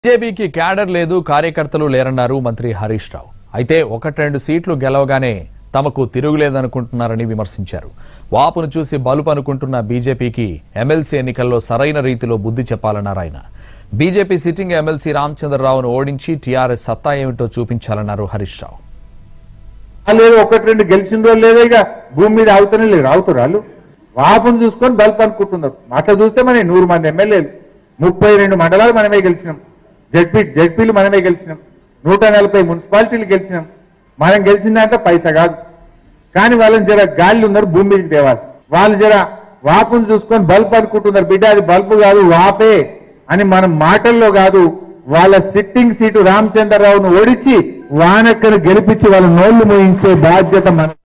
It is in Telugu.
బీజేపీకి క్యాడర్ లేదు కార్యకర్తలు లేరన్నారు మంత్రి హరీష్ రావు అయితే ఒకటి రెండు సీట్లు గెలవగానే తమకు తిరుగులేదనుకుంటున్నారని విమర్శించారు వాపును చూసి బలుపు అనుకుంటున్న బీజేపీకి ఎమ్మెల్సీ ఎన్నికల్లో సరైన రీతిలో బుద్ధి చెప్పాలన్నారు ఆయన బీజేపీ సిట్టింగ్ ఎమ్మెల్సీ రామచంద్రరావును ఓడించి టీఆర్ఎస్ సత్తా ఏమిటో చూపించాలన్నారు హరీష్ రావు లేదు ఒకటి రెండు గెలిచిన రోజు లేదో ఇక భూమి మీద ఆగుతూనే లేరు ఆగుతారు వాళ్ళు వాపును చూసుకొని బల్బ్ అనుకుంటున్నారు అట్లా చూస్తే మన నూరు మంది ఎమ్మెల్యేలు ముప్పై రెండు మండలాలు మనమే గెలిచినాం జడ్పీ జడ్పీలు మనమే గెలిచినాం నూట నలభై మున్సిపాలిటీలు గెలిచినాం మనం గెలిచిన దాంట్లో పైసా కాదు కానీ వాళ్ళని జర గాలి ఉన్నారు భూమి మీదకి తేవాలి వాళ్ళు జర వాపును చూసుకొని బల్బ్ అనుకుంటున్నారు బిడ్డ అది బల్బు కాదు వాపే అని మనం మాటల్లో కాదు వాళ్ళ సిట్టింగ్ సీటు రామచంద్రరావును ఓడించి వానక్కను గెలిపించి వాళ్ళ నోళ్లు మోయించే బాధ్యత మన